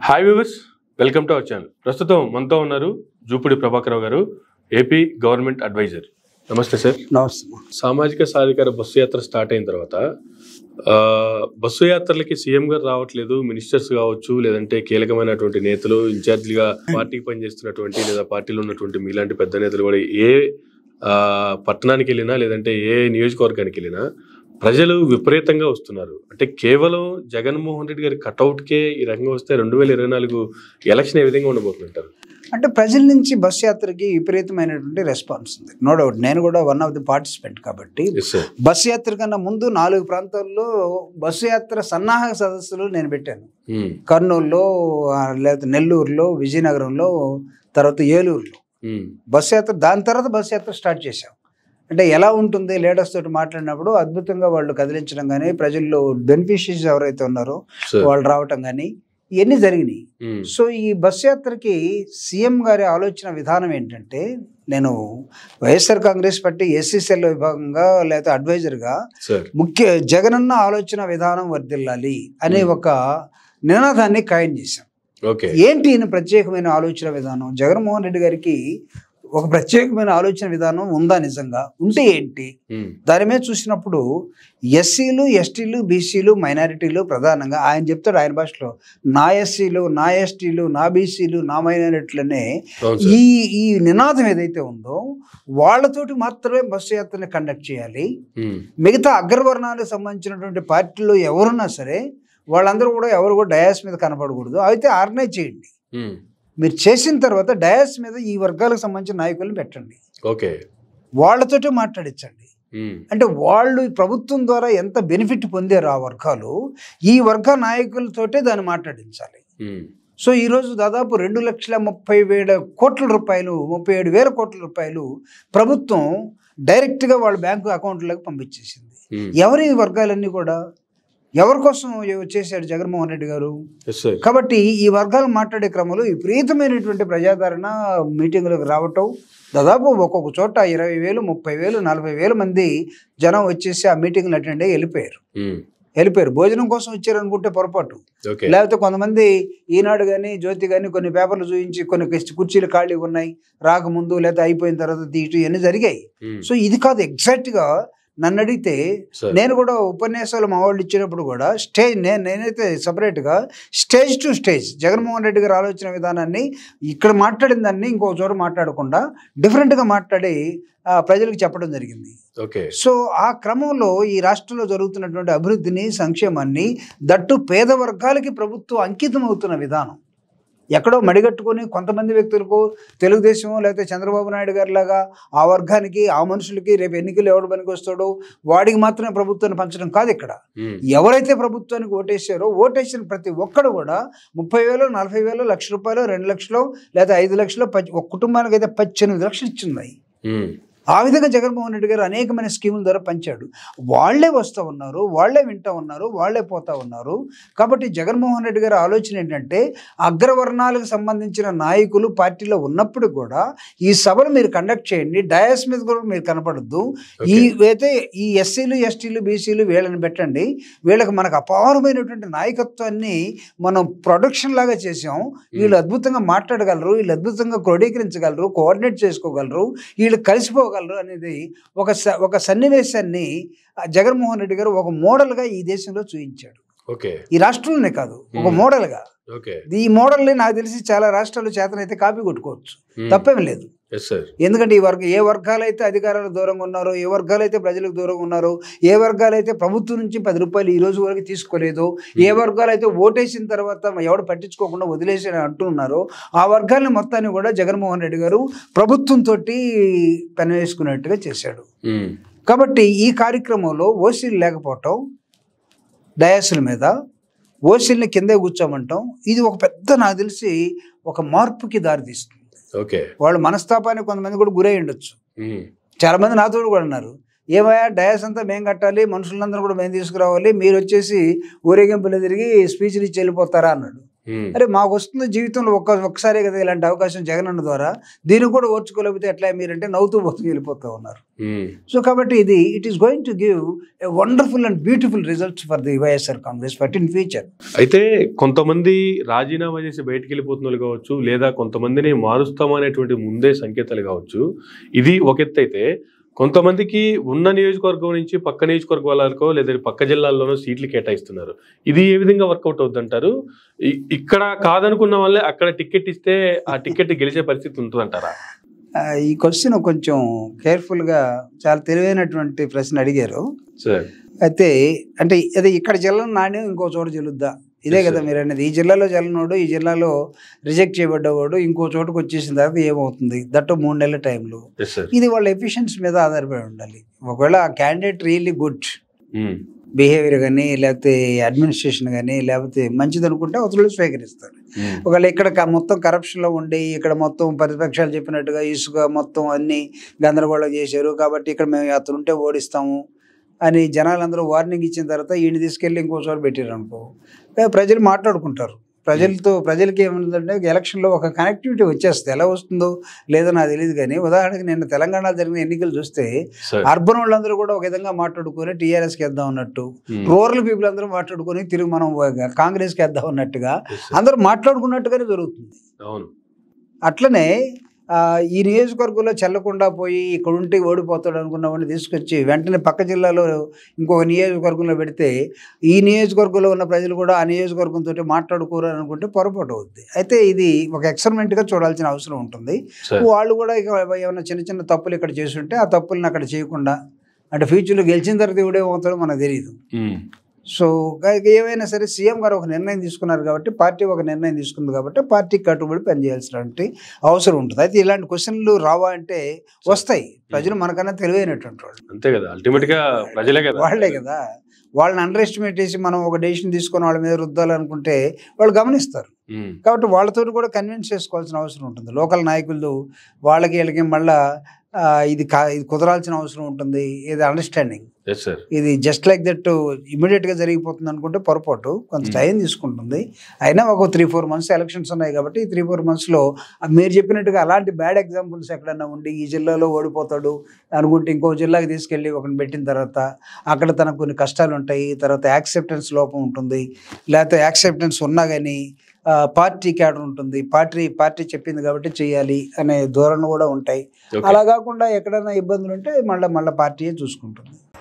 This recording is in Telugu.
Hi viewers welcome to our channel ప్రస్తుతం మనతో ఉన్నారు Jupudi Prabhakar garu AP government adviser namaste sir namaste సామాజిక సాధికార బస్సు యాత్ర స్టార్ట్ అయిన తర్వాత ఆ, బస్సు యాత్రలకి సీఎం గారు రావట్లేదు మినిస్టర్స్ కావచ్చు లేదంటే కీలకమైనటువంటి నేతలు ఇన్ఛార్జిగా పార్టీకి పనిచేస్తున్నటువంటి లేదా పార్టీలో ఉన్నటువంటి మీలాంటి పెద్ద నేతలు కూడా ఏ ఆ, పట్టణానికి వెళ్ళినా లేదంటే ఏ నియోజకవర్గానికి వెళ్ళినా ప్రజలు విపరీతంగా వస్తున్నారు అంటే కేవలం జగన్మోహన్ రెడ్డి గారి కటౌట్కే ఈ రకంగా వస్తే రెండు వేల ఇరవై నాలుగు ఎలక్షన్ ఏ విధంగా ఉండబోతుంటారు అంటే ప్రజల నుంచి బస్ యాత్రకి విపరీతమైనటువంటి రెస్పాన్స్ ఉంది నో డౌట్ నేను కూడా వన్ ఆఫ్ ది పార్టిసిపెంట్ కాబట్టి ఎస్ సార్ బస్సు యాత్ర కన్నా ముందు నాలుగు ప్రాంతాల్లో బస్సు యాత్ర సన్నాహక సదస్సులు నేను పెట్టాను కర్నూలులో ఆ, లేకపోతే నెల్లూరులో విజయనగరంలో తర్వాత ఏలూరులో బస్సు యాత్ర దాని తర్వాత బస్సు యాత్ర స్టార్ట్ చేశాం అంటే ఎలా ఉంటుంది లీడర్స్ తోటి మాట్లాడినప్పుడు అద్భుతంగా వాళ్ళు కదిలించడం కానీ ప్రజల్లో బెనిఫిషియరీస్ ఎవరైతే ఉన్నారో సార్ వాళ్ళు రావటం కానీ ఇవన్నీ జరిగినాయి సో ఈ బస్ యాత్రకి సీఎం గారి ఆలోచన విధానం ఏంటంటే నేను వైఎస్ఆర్ కాంగ్రెస్ పార్టీ ఎస్సీసీఎల్ విభాగంగా లేకపోతే అడ్వైజర్గా సార్ ముఖ్య జగనన్న ఆలోచన విధానం వర్దిల్లాలి అనే Hmm. ఒక నినాదాన్ని ఖాయం చేశాం ఓకే ఏంటి ఈయన ప్రత్యేకమైన ఆలోచన విధానం జగన్మోహన్ రెడ్డి గారికి ఒక ప్రత్యేకమైన ఆలోచన విధానం ఉందా నిజంగా ఉంటే ఏంటి దాని మీద చూసినప్పుడు ఎస్సీలు ఎస్టీలు బీసీలు మైనారిటీలు ప్రధానంగా ఆయన చెప్తాడు ఆయన భాషలో నా ఎస్సీలు నా ఎస్టీలు నా బీసీలు నా మైనారిటీలనే అవును సార్ ఈ ఈ నినాదం ఏదైతే ఉందో వాళ్ళతోటి మాత్రమే బస్సు యాత్రని కండక్ట్ చేయాలి ఉమ్, మిగతా అగ్రవర్ణాలకు సంబంధించినటువంటి పార్టీలో ఎవరున్నా సరే వాళ్ళందరూ కూడా ఎవరు కూడా డయాస్ మీద కనపడకూడదు అయితే ఆర్గనైజ్ చేయండి ఉమ్, మీరు చేసిన తర్వాత డయాస్ మీద ఈ వర్గాలకు సంబంధించిన నాయకులను పెట్టండి ఓకే వాళ్ళతోటే మాట్లాడించండి ఉమ్, అంటే వాళ్ళు ఈ ప్రభుత్వం ద్వారా ఎంత బెనిఫిట్ పొందారు ఆ వర్గాలు ఈ వర్గ నాయకులతోటే దాన్ని మాట్లాడించాలి ఉమ్, సో ఈరోజు దాదాపు రెండు లక్షల ముప్పై వేల కోట్ల రూపాయలు ముప్పై ఏడు వేల కోట్ల రూపాయలు ప్రభుత్వం డైరెక్ట్గా వాళ్ళ బ్యాంకు అకౌంట్లోకి పంపించేసింది ఉమ్, ఎవరి ఈ వర్గాలన్నీ కూడా ఎవరి కోసం చేశాడు జగన్మోహన్ రెడ్డి గారు ఎస్ సార్ కాబట్టి ఈ వర్గాలు మాట్లాడే క్రమంలో విపరీతమైనటువంటి ప్రజాదరణ మీటింగులకు రావటం దాదాపు ఒక్కొక్క చోట ఇరవై వేలు ముప్పై వేలు నలభై వేల మంది జనం వచ్చేసి ఆ మీటింగ్లు అటెండ్ అయ్యి వెళ్ళిపోయారు ఉమ్, వెళ్ళిపోయారు భోజనం కోసం వచ్చారు అనుకుంటే పొరపాటు ఓకే లేకపోతే కొంతమంది ఈనాడు కానీ జ్యోతి కానీ కొన్ని పేపర్లు చూపించి కొన్ని కుర్చీ- కుర్చీలు ఖాళీగా ఉన్నాయి రాకముందు లేకపోతే అయిపోయిన తర్వాత తీయటం ఇవన్నీ జరిగాయి ఉమ్, సో ఇది కాదు ఎగ్జాక్ట్గా నన్ను అడిగితే సార్ నేను కూడా ఉపన్యాసాలు మా వాళ్ళు ఇచ్చినప్పుడు కూడా స్టేజ్ నేను నేనైతే సపరేట్గా stage two stage Jaganmohan Reddy గారి ఆలోచన విధానాన్ని ఇక్కడ మాట్లాడిన దాన్ని ఇంకో చోట మాట్లాడకుండా డిఫరెంట్గా మాట్లాడి ఆ, ప్రజలకు చెప్పడం జరిగింది ఓకే సో ఆ క్రమంలో ఈ రాష్ట్రంలో జరుగుతున్నటువంటి అభివృద్ధిని సంక్షేమాన్ని దట్టు పేద వర్గాలకి ప్రభుత్వం అంకితం అవుతున్న విధానం ఎక్కడో మడిగట్టుకొని కొంతమంది వ్యక్తులకు తెలుగుదేశం లేకపోతే చంద్రబాబు నాయుడు గారి లాగా ఆ వర్గానికి ఆ మనుషులకి రేపు ఎన్నికలు ఎవడు పనికి వస్తాడో వాడికి మాత్రమే ప్రభుత్వాన్ని పంచడం కాదు ఇక్కడ ఉమ్, ఎవరైతే ప్రభుత్వానికి ఓటేసారో ఓటేసిన ప్రతి ఒక్కడు కూడా ముప్పై వేలు నలభై వేలు లక్ష రూపాయలు రెండు లక్షలు లేదా ఐదు లక్షలు పద్- ఒక కుటుంబానికి అయితే పద్దెనిమిది లక్షలు ఇచ్చింది ఉమ్, ఆ విధంగా జగన్మోహన్ రెడ్డి గారు అనేకమైన స్కీముల ద్వారా పంచాడు వాళ్ళే వస్తూ ఉన్నారు వాళ్ళే వింటూ ఉన్నారు వాళ్ళే పోతా ఉన్నారు కాబట్టి జగన్మోహన్ రెడ్డి గారి ఆలోచన ఏంటంటే అగ్రవర్ణాలకు సంబంధించిన నాయకులు పార్టీలో ఉన్నప్పుడు కూడా ఈ సభలు మీరు కండక్ట్ చేయండి డయాస్ మీద కూడా మీరు కనపడద్దు ఈ అయితే ఈ ఎస్సీలు ఎస్టీలు బీసీలు వీళ్ళని పెట్టండి వీళ్ళకి మనకు అపారమైనటువంటి నాయకత్వాన్ని మనం ప్రొడక్షన్ లాగా చేసాం వీళ్ళు అద్భుతంగా మాట్లాడగలరు వీళ్ళు అద్భుతంగా క్రోడీకరించగలరు కోఆర్డినేట్ చేసుకోగలరు వీళ్ళు కలిసిపోగలరు అనేది ఒక స- ఒక సన్నివేశాన్ని ఆ, జగన్మోహన్ రెడ్డి గారు ఒక మోడల్గా ఈ దేశంలో చూపించాడు ఓకే ఈ రాష్ట్రంలోనే కాదు ఒక Hmm. మోడల్గా ఓకే ఈ మోడల్ని నాకు తెలిసి చాలా రాష్ట్రాలు చేతనైతే కాపీ కొట్టుకోవచ్చు ఉమ్, తప్పేం లేదు ఎస్ సార్ ఎందుకంటే ఈ వర్గ ఏ వర్గాలైతే అధికారాలకు దూరంగా ఉన్నారో ఏ వర్గాలైతే ప్రజలకు దూరంగా ఉన్నారో ఏ వర్గాలైతే ప్రభుత్వం నుంచి పది రూపాయలు ఈ రోజు వరకు తీసుకోలేదు ఏ వర్గాలైతే ఓటేసిన తర్వాత ఎవడు పట్టించుకోకుండా వదిలేసి అంటున్నారో ఆ వర్గాలను మొత్తాన్ని కూడా జగన్మోహన్ రెడ్డి గారు ప్రభుత్వంతో పని వేసుకున్నట్టుగా చేశాడు ఉమ్, కాబట్టి ఈ కార్యక్రమంలో ఓసీలు లేకపోవటం డయాసుల మీద ఓసీల్ని కిందే కూర్చోమంటాం ఇది ఒక పెద్ద నాకు తెలిసి ఒక మార్పుకి దారితీస్తుంది ఓకే వాళ్ళు మనస్తాపానికి కొంతమంది కూడా గురై ఉండొచ్చు ఉమ్, చాలా మంది నాతో కూడా అన్నారు ఏమయ్యా డయాస్ అంతా మేము కట్టాలి మనుషులందరూ కూడా మేము తీసుకురావాలి మీరు వచ్చేసి ఊరేగింపులు తిరిగి స్పీచ్లు ఇచ్చి వెళ్ళిపోతారా అన్నాడు ఉమ్, అరే మాకు వస్తుంది జీవితంలో ఒక్క ఒక్కసారే కదా ఇలాంటి అవకాశం జగన్ అన్న ద్వారా దీన్ని కూడా ఓర్చుకోలేకపోతే ఎట్లా మీరంటే నవ్వుతూ పోతూ వెళ్ళిపోతూ ఉన్నారు ఉమ్, సో కాబట్టి ఇది it is going to give a wonderful and beautiful results for the YSR Congress party in future అయితే కొంతమంది రాజీనామా చేసి బయటికి వెళ్ళిపోతున్న వాళ్ళు కావచ్చు లేదా కొంతమందిని మారుస్తామనేటువంటి ముందే సంకేతాలు కావచ్చు ఇది ఒక ఎత్తు అయితే కొంతమందికి ఉన్న నియోజకవర్గం నుంచి పక్క నియోజకవర్గాలకో లేదా పక్క జిల్లాల్లోనో సీట్లు కేటాయిస్తున్నారు ఇది ఏ విధంగా వర్కౌట్ అవుతుంది అంటారు ఇక్కడ కాదనుకున్న వాళ్ళే అక్కడ టికెట్ ఇస్తే ఆ టికెట్ గెలిచే పరిస్థితి ఉంటుందంటారా ఈ క్వశ్చన్ కొంచెం కేర్ఫుల్గా చాలా తెలివైనటువంటి ప్రశ్న అడిగారు సార్ అయితే అంటే అదే ఇక్కడ జిల్లా నాణ్యం ఇంకో చోట చెల్లుద్దా ఇదే Yes, కదా sir. మీరు అనేది ఈ జిల్లాలో చెల్లనోడు ఈ జిల్లాలో రిజెక్ట్ చేయబడ్డవాడు ఇంకో చోటుకు వచ్చేసిన తర్వాత ఏమవుతుంది దట్టు మూడు నెలల టైంలో ఎస్ సార్ ఇది వాళ్ళ ఎఫిషియన్సీ మీద ఆధారపడి ఉండాలి ఒకవేళ ఆ క్యాండిడేట్ రియల్లీ గుడ్ బిహేవియర్ కానీ లేకపోతే అడ్మినిస్ట్రేషన్ కానీ లేకపోతే మంచిది అనుకుంటే అవతల స్వీకరిస్తారు ఒకవేళ ఇక్కడ క- మొత్తం కరప్షన్లో ఉండి ఇక్కడ మొత్తం ప్రతిపక్షాలు చెప్పినట్టుగా ఇసుక మొత్తం అన్ని గందరగోళం చేశారు కాబట్టి ఇక్కడ మేము అతను ఉంటే ఓడిస్తాము అని జనాలందరూ వార్నింగ్ ఇచ్చిన తర్వాత ఈయన తీసుకెళ్ళి ఇంకో చోట పెట్టారు అనుకో ఏ ప్రజలు మాట్లాడుకుంటారు ప్రజలతో ప్రజలకి ఏముందంటే ఎలక్షన్లో ఒక కనెక్టివిటీ వచ్చేస్తుంది ఎలా వస్తుందో లేదో నాకు తెలియదు కానీ ఉదాహరణకి నిన్న తెలంగాణలో జరిగిన ఎన్నికలు చూస్తే సార్ అర్బన్ వాళ్ళందరూ కూడా ఒక విధంగా మాట్లాడుకొని టీఆర్ఎస్కి వేద్దాం అన్నట్టు రూరల్ పీపుల్ అందరూ మాట్లాడుకొని తిరిగి మనం కాంగ్రెస్కి వేద్దాం అన్నట్టుగా అందరూ మాట్లాడుకున్నట్టుగానే జరుగుతుంది అవును అట్లనే ఆ, ఈ నియోజకవర్గంలో చెల్లకుండా పోయి ఇక్కడ ఉంటే ఓడిపోతాడు అనుకున్న వాడిని తీసుకొచ్చి వెంటనే పక్క జిల్లాలో ఇంకొక నియోజకవర్గంలో పెడితే ఈ నియోజకవర్గంలో ఉన్న ప్రజలు కూడా ఆ నియోజకవర్గంతో మాట్లాడుకోరు అని అనుకుంటే పొరపాటు అవుద్ది అయితే ఇది ఒక ఎక్స్పెరిమెంట్గా చూడాల్సిన అవసరం ఉంటుంది సార్ వాళ్ళు కూడా ఇక ఏమైనా చిన్న చిన్న తప్పులు ఇక్కడ చేస్తుంటే ఆ తప్పులను అక్కడ చేయకుండా అంటే ఫ్యూచర్లో గెలిచిన తర్వాత ఇవిడేమవుతాడో మనకు తెలియదు ఉమ్, సో గా- ఏమైనా సరే సీఎం గారు ఒక నిర్ణయం తీసుకున్నారు కాబట్టి పార్టీ ఒక నిర్ణయం తీసుకుంది కాబట్టి పార్టీకి కట్టుబడి పనిచేయాల్సినటువంటి అవసరం ఉంటుంది అయితే ఇలాంటి క్వశ్చన్లు రావా అంటే వస్తాయి ప్రజలు మనకన్నా తెలివైనటువంటి వాళ్ళు అంతే కదా అల్టిమేట్ గా ప్రజలే కదా వాళ్ళే కదా వాళ్ళని అండర్ ఎస్టిమేట్ చేసి మనం ఒక డెసిషన్ తీసుకొని వాళ్ళ మీద రుద్దాలనుకుంటే వాళ్ళు గమనిస్తారు ఉమ్, కాబట్టి వాళ్ళతో కూడా కన్విన్స్ చేసుకోవాల్సిన అవసరం ఉంటుంది లోకల్ నాయకులు వాళ్ళకి వీళ్ళకి మళ్ళా ఆ, ఇది కా ఇది కుదరాల్సిన అవసరం ఉంటుంది ఇది అండర్స్టాండింగ్ ఎస్ సార్ ఇది జస్ట్ లైక్ దట్ ఇమీడియట్గా జరిగిపోతుంది అనుకుంటే పొరపాటు కొంత Hmm. టైం తీసుకుంటుంది అయినా ఒక త్రీ ఫోర్ మంత్స్ ఎలక్షన్స్ ఉన్నాయి కాబట్టి ఈ త్రీ ఫోర్ మంత్స్లో మీరు చెప్పినట్టుగా అలాంటి బ్యాడ్ ఎగ్జాంపుల్స్ ఎక్కడన్నా ఉండి ఈ జిల్లాలో ఓడిపోతాడు అనుకుంటే ఇంకో జిల్లాకి తీసుకెళ్ళి ఒకరిని పెట్టిన తర్వాత అక్కడ తనకు కొన్ని కష్టాలు ఉంటాయి తర్వాత యాక్సెప్టెన్స్ లోపం ఉంటుంది లేకపోతే యాక్సెప్టెన్స్ ఉన్నా కానీ పార్టీ క్యాడర్ ఉంటుంది పార్టీ పార్టీ చెప్పింది కాబట్టి చేయాలి అనే ధోరణి కూడా ఉంటాయి ఓకే అలా కాకుండా ఎక్కడైనా ఇబ్బందులు ఉంటే మళ్ళీ మళ్ళీ పార్టీయే చూసుకుంటుంది